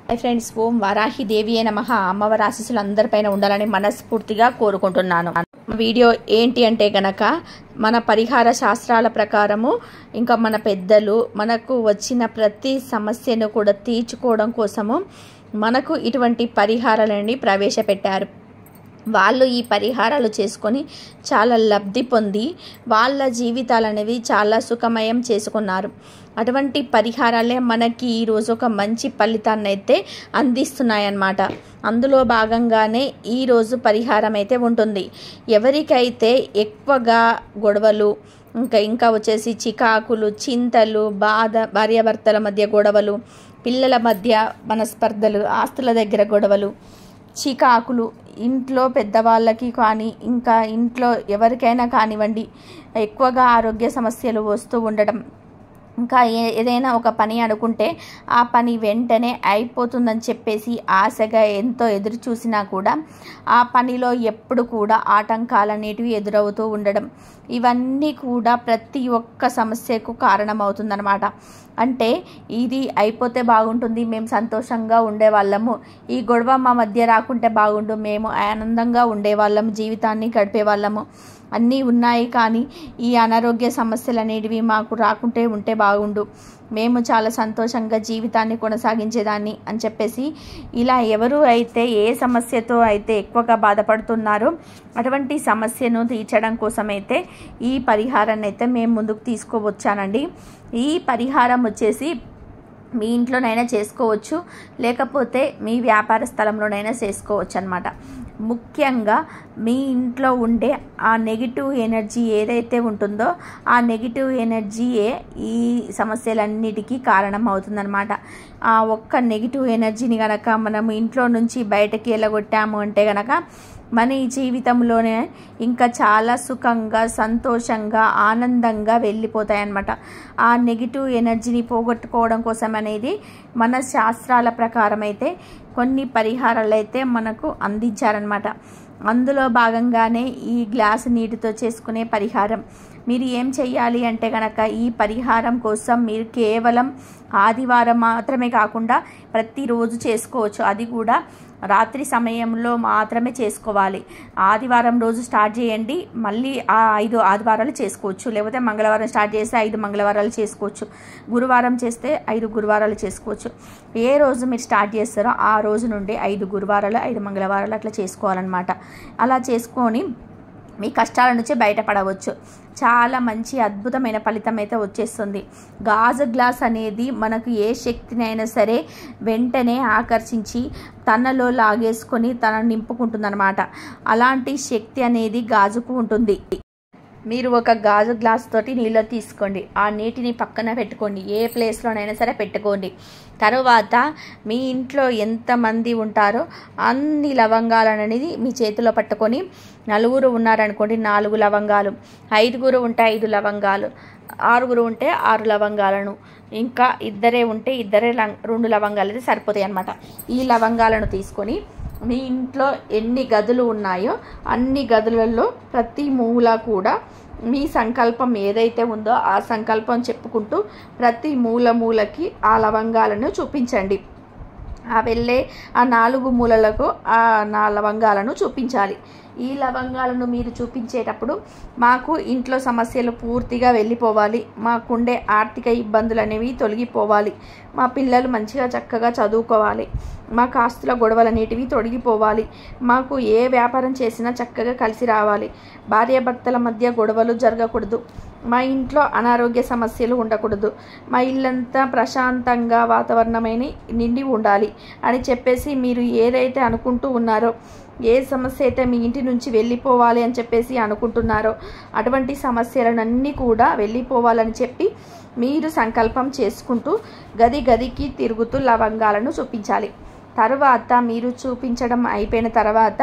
hi friends ఓం వారాహి దేవి నమ అమ్మవారి ఆశీస్సులు అందరిపైన ఉండాలని మనస్ఫూర్తిగా కోరుకుంటున్నాను వీడియో ఏంటి అంటే గనక మన పరిహార శాస్త్రాల ప్రకారము ఇంకా మన పెద్దలు మనకు వచ్చిన ప్రతి సమస్యను కూడా తీర్చుకోవడం కోసము మనకు ఇటువంటి పరిహారాలని ప్రవేశపెట్టారు వాళ్ళు ఈ పరిహారాలు చేసుకొని చాలా లబ్ధి పొంది వాళ్ళ జీవితాలు అనేవి చాలా సుఖమయం చేసుకున్నారు అటువంటి పరిహారాలే మనకి ఈరోజు ఒక మంచి ఫలితాన్ని అయితే అందిస్తున్నాయన్నమాట అందులో భాగంగానే ఈరోజు పరిహారం అయితే ఉంటుంది ఎవరికైతే ఎక్కువగా గొడవలు ఇంకా ఇంకా వచ్చేసి చికాకులు చింతలు బాధ భార్యాభర్తల మధ్య గొడవలు పిల్లల మధ్య మనస్పర్ధలు ఆస్తుల దగ్గర గొడవలు చికాకులు ఇంట్లో పెద్దవాళ్ళకి కానీ ఇంకా ఇంట్లో ఎవరికైనా కానివ్వండి ఎక్కువగా ఆరోగ్య సమస్యలు వస్తూ ఉండడం ఇంకా ఏ ఏదైనా ఒక పని అనుకుంటే ఆ పని వెంటనే అయిపోతుందని చెప్పేసి ఆశగా ఎంతో ఎదురు చూసినా కూడా ఆ పనిలో ఎప్పుడు కూడా ఆటంకాలు అనేటివి ఎదురవుతూ ఉండడం ఇవన్నీ కూడా ప్రతి ఒక్క సమస్యకు కారణమవుతుందన్నమాట అంటే ఇది అయిపోతే బాగుంటుంది మేము సంతోషంగా ఉండేవాళ్ళము ఈ గొడవ మా మధ్య రాకుంటే బాగుండు మేము ఆనందంగా ఉండేవాళ్ళము జీవితాన్ని గడిపేవాళ్ళము అన్నీ ఉన్నాయి కానీ ఈ అనారోగ్య సమస్యలు అనేటివి మాకు రాకుంటే ఉంటే బాగుండు మేము చాలా సంతోషంగా జీవితాన్ని కొనసాగించేదాన్ని అని చెప్పేసి ఇలా ఎవరు అయితే ఏ సమస్యతో అయితే ఎక్కువగా బాధపడుతున్నారో అటువంటి సమస్యను తీర్చడం కోసమైతే ఈ పరిహారాన్ని అయితే మేము ముందుకు తీసుకువచ్చానండి ఈ పరిహారం వచ్చేసి మీ ఇంట్లోనైనా చేసుకోవచ్చు లేకపోతే మీ వ్యాపార స్థలంలోనైనా చేసుకోవచ్చు అనమాట ముఖ్యంగా మీ ఇంట్లో ఉండే ఆ నెగిటివ్ ఎనర్జీ ఏదైతే ఉంటుందో ఆ నెగిటివ్ ఎనర్జీయే ఈ సమస్యలన్నిటికీ కారణం అవుతుందన్నమాట ఆ ఒక్క నెగిటివ్ ఎనర్జీని కనుక మనం ఇంట్లో నుంచి బయటకి వెళ్ళగొట్టాము అంటే కనుక మన ఈ జీవితంలోనే ఇంకా చాలా సుఖంగా సంతోషంగా ఆనందంగా వెళ్ళిపోతాయన్నమాట ఆ నెగిటివ్ ఎనర్జీని పోగొట్టుకోవడం కోసం అనేది మన శాస్త్రాల ప్రకారం అయితే కొన్ని పరిహారాలు అయితే మనకు అందించారనమాట అందులో భాగంగానే ఈ గ్లాసు నీటితో చేసుకునే పరిహారం మీరు ఏం చెయ్యాలి అంటే కనుక ఈ పరిహారం కోసం మీరు కేవలం ఆదివారం మాత్రమే కాకుండా ప్రతిరోజు చేసుకోవచ్చు అది కూడా రాత్రి సమయంలో మాత్రమే చేసుకోవాలి ఆదివారం రోజు స్టార్ట్ చేయండి మళ్ళీ ఆ ఐదు ఆదివారాలు చేసుకోవచ్చు లేకపోతే మంగళవారం స్టార్ట్ చేస్తే ఐదు మంగళవారాలు చేసుకోవచ్చు గురువారం చేస్తే ఐదు గురువారాలు చేసుకోవచ్చు ఏ రోజు మీరు స్టార్ట్ చేస్తారో ఆ రోజు నుండి ఐదు గురువారాలు ఐదు మంగళవారాలు అట్లా చేసుకోవాలన్నమాట అలా చేసుకొని మీ కష్టాల నుంచి బయటపడవచ్చు చాలా మంచి అద్భుతమైన ఫలితం అయితే వచ్చేస్తుంది గాజు గ్లాస్ అనేది మనకు ఏ శక్తినైనా సరే వెంటనే ఆకర్షించి తనలో లాగేసుకొని తన నింపుకుంటుందన్నమాట అలాంటి శక్తి అనేది గాజుకు ఉంటుంది మీరు ఒక గాజు గ్లాస్ తోటి నీళ్ళు తీసుకోండి ఆ నీటిని పక్కన పెట్టుకోండి ఏ ప్లేస్లోనైనా సరే పెట్టుకోండి తర్వాత మీ ఇంట్లో ఎంతమంది ఉంటారో అన్ని లవంగాలు అనేది మీ చేతిలో పట్టుకొని నలుగురు ఉన్నారనుకోండి నాలుగు లవంగాలు ఐదుగురు ఉంటే ఐదు లవంగాలు ఆరుగురు ఉంటే ఆరు లవంగాలను ఇంకా ఇద్దరే ఉంటే ఇద్దరే రెండు లవంగాలు అయితే సరిపోతాయి అన్నమాట ఈ లవంగాలను తీసుకొని మీ ఇంట్లో ఎన్ని గదులు ఉన్నాయో అన్ని గదులలో ప్రతి మూల కూడా మీ సంకల్పం ఏదైతే ఉందో ఆ సంకల్పం చెప్పుకుంటూ ప్రతి మూల మూలకి ఆ లవంగాలను చూపించండి ఆ వెళ్ళే ఆ నాలుగు మూలలకు ఆ నా లవంగాలను చూపించాలి ఈ లవంగాలను మీరు చూపించేటప్పుడు మాకు ఇంట్లో సమస్యలు పూర్తిగా వెళ్ళిపోవాలి మాకుండే ఆర్థిక ఇబ్బందులు అనేవి తొలగిపోవాలి మా పిల్లలు మంచిగా చక్కగా చదువుకోవాలి మాకు ఆస్తుల గొడవలు అనేటివి తొలగిపోవాలి మాకు ఏ వ్యాపారం చేసినా చక్కగా కలిసి రావాలి భార్యాభర్తల మధ్య గొడవలు జరగకూడదు మా ఇంట్లో అనారోగ్య సమస్యలు ఉండకూడదు మా ఇల్లంతా ప్రశాంతంగా వాతావరణమైన నిండి ఉండాలి అని చెప్పేసి మీరు ఏదైతే అనుకుంటూ ఉన్నారో ఏ సమస్య అయితే మీ ఇంటి నుంచి వెళ్ళిపోవాలి అని చెప్పేసి అనుకుంటున్నారో అటువంటి సమస్యలనన్నీ కూడా వెళ్ళిపోవాలని చెప్పి మీరు సంకల్పం చేసుకుంటూ గది గదికి తిరుగుతూ లవంగాలను చూపించాలి తర్వాత మీరు చూపించడం అయిపోయిన తర్వాత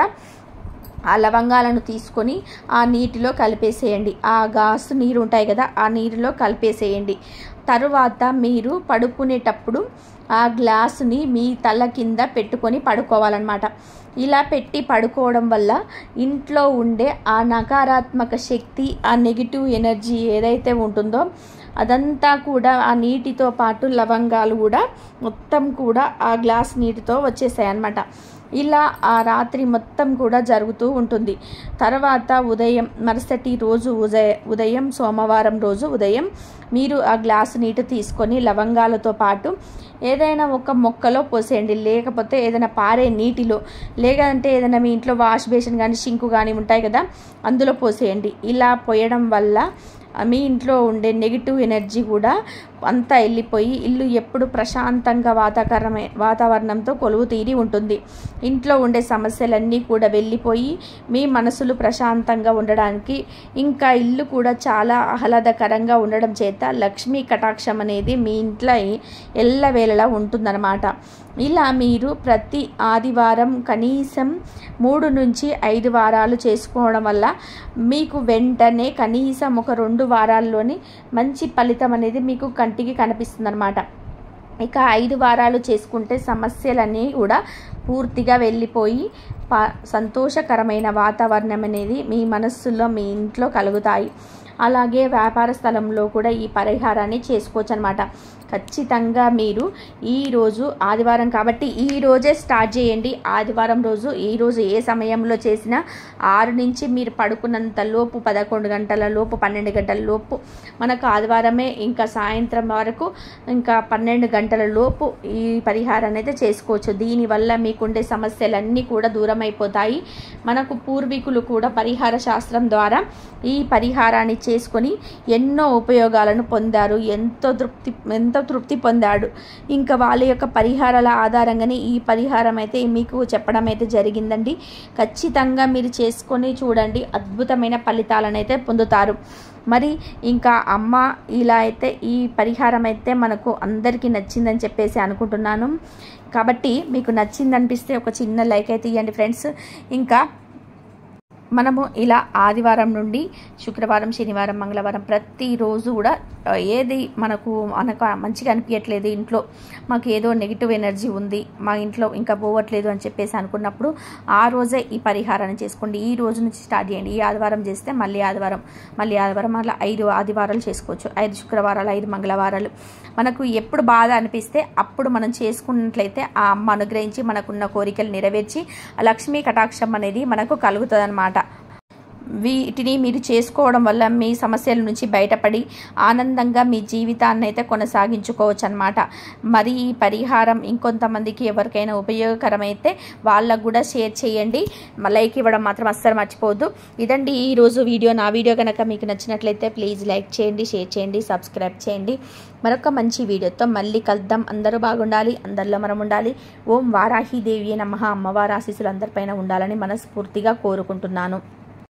ఆ లవంగాలను తీసుకొని ఆ నీటిలో కలిపేసేయండి ఆ గాసు నీరు ఉంటాయి కదా ఆ నీరులో కలిపేసేయండి తరువాత మీరు పడుకునేటప్పుడు ఆ గ్లాసుని మీ తల కింద పెట్టుకొని పడుకోవాలన్నమాట ఇలా పెట్టి పడుకోవడం వల్ల ఇంట్లో ఉండే ఆ నకారాత్మక శక్తి ఆ నెగిటివ్ ఎనర్జీ ఏదైతే ఉంటుందో అదంతా కూడా ఆ నీటితో పాటు లవంగాలు కూడా మొత్తం కూడా ఆ గ్లాస్ నీటితో వచ్చేసాయి అన్నమాట ఇలా ఆ రాత్రి మొత్తం కూడా జరుగుతూ ఉంటుంది తర్వాత ఉదయం మరుసటి రోజు ఉదయ ఉదయం సోమవారం రోజు ఉదయం మీరు ఆ గ్లాసు నీటి తీసుకొని లవంగాలతో పాటు ఏదైనా ఒక మొక్కలో పోసేయండి లేకపోతే ఏదైనా పారే నీటిలో లేదంటే ఏదైనా మీ ఇంట్లో వాష్ బేసిన్ కానీ షింకు కానీ ఉంటాయి కదా అందులో పోసేయండి ఇలా పోయడం వల్ల మీ ఇంట్లో ఉండే నెగిటివ్ ఎనర్జీ కూడా అంతా వెళ్ళిపోయి ఇల్లు ఎప్పుడు ప్రశాంతంగా వాతావరణమే వాతావరణంతో కొలువు తీరి ఉంటుంది ఇంట్లో ఉండే సమస్యలన్నీ కూడా వెళ్ళిపోయి మీ మనసులు ప్రశాంతంగా ఉండడానికి ఇంకా ఇల్లు కూడా చాలా ఆహ్లాదకరంగా ఉండడం చేత లక్ష్మీ కటాక్షం అనేది మీ ఇంట్లో ఎల్లవేళలా ఉంటుందన్నమాట ఇలా మీరు ప్రతి ఆదివారం కనీసం మూడు నుంచి ఐదు వారాలు చేసుకోవడం వల్ల మీకు వెంటనే కనీసం ఒక రెండు వారాల్లోని మంచి ఫలితం అనేది మీకు కంటికి కనిపిస్తుంది అనమాట ఇక ఐదు వారాలు చేసుకుంటే సమస్యలన్నీ కూడా పూర్తిగా వెళ్ళిపోయి ప సంతోషకరమైన వాతావరణం అనేది మీ మనస్సులో మీ ఇంట్లో కలుగుతాయి అలాగే వ్యాపార స్థలంలో కూడా ఈ పరిహారాన్ని చేసుకోవచ్చు అనమాట ఖచ్చితంగా మీరు ఈరోజు ఆదివారం కాబట్టి ఈ రోజే స్టార్ట్ చేయండి ఆదివారం రోజు ఈ రోజు ఏ సమయంలో చేసినా ఆరు నుంచి మీరు పడుకున్నంత లోపు పదకొండు గంటల లోపు పన్నెండు గంటల లోపు మనకు ఆదివారమే ఇంకా సాయంత్రం వరకు ఇంకా పన్నెండు గంటల లోపు ఈ పరిహారాన్ని అయితే చేసుకోవచ్చు దీనివల్ల మీకుండే సమస్యలన్నీ కూడా దూరం అయిపోతాయి మనకు పూర్వీకులు కూడా పరిహార శాస్త్రం ద్వారా ఈ పరిహారాన్ని చేసుకొని ఎన్నో ఉపయోగాలను పొందారు ఎంతో తృప్తి ఎంతో తృప్తి పొందాడు ఇంకా వాళ్ళ యొక్క పరిహారాల ఆధారంగానే ఈ పరిహారం అయితే మీకు చెప్పడం అయితే జరిగిందండి ఖచ్చితంగా మీరు చేసుకొని చూడండి అద్భుతమైన ఫలితాలను అయితే పొందుతారు మరి ఇంకా అమ్మ ఇలా అయితే ఈ పరిహారం అయితే మనకు అందరికీ నచ్చిందని చెప్పేసి అనుకుంటున్నాను కాబట్టి మీకు నచ్చింది అనిపిస్తే ఒక చిన్న లైక్ అయితే ఇవ్వండి ఫ్రెండ్స్ ఇంకా మనము ఇలా ఆదివారం నుండి శుక్రవారం శనివారం మంగళవారం ప్రతిరోజు కూడా ఆ, ఏది మనకు మనకు మంచిగా అనిపించట్లేదు ఇంట్లో మాకు ఏదో నెగిటివ్ ఎనర్జీ ఉంది మా ఇంట్లో ఇంకా పోవట్లేదు అని చెప్పేసి అనుకున్నప్పుడు ఆ రోజే ఈ పరిహారాన్ని చేసుకోండి ఈ రోజు నుంచి స్టార్ట్ చేయండి ఈ ఆదివారం చేస్తే మళ్ళీ ఆదివారం మళ్ళీ ఆదివారం మళ్ళీ ఐదు ఆదివారాలు చేసుకోవచ్చు ఐదు శుక్రవారాలు ఐదు మంగళవారాలు మనకు ఎప్పుడు బాధ అనిపిస్తే అప్పుడు మనం చేసుకున్నట్లయితే ఆ అమ్మ అనుగ్రహించి మనకున్న కోరికలు నెరవేర్చి ఆ లక్ష్మీ కటాక్షం అనేది మనకు కలుగుతుంది వీటిని మీరు చేసుకోవడం వల్ల మీ సమస్యల నుంచి బయటపడి ఆనందంగా మీ జీవితాన్ని అయితే కొనసాగించుకోవచ్చు అనమాట మరి ఈ పరిహారం ఇంకొంతమందికి ఎవరికైనా ఉపయోగకరమైతే వాళ్ళకు కూడా షేర్ చేయండి మ- లైక్ ఇవ్వడం మాత్రం అస్సలు మర్చిపోవద్దు ఇదండి ఈ రోజు వీడియో నా వీడియో కనుక మీకు నచ్చినట్లయితే ప్లీజ్ లైక్ చేయండి షేర్ చేయండి సబ్స్క్రైబ్ చేయండి మరొక మంచి వీడియోతో మళ్ళీ కలుద్దాం అందరూ బాగుండాలి అందరిలో మనం ఉండాలి ఓం వారాహి దేవి నమః అమ్మవారి ఆశీస్సులు అందరిపైన ఉండాలని మనస్ఫూర్తిగా కోరుకుంటున్నాను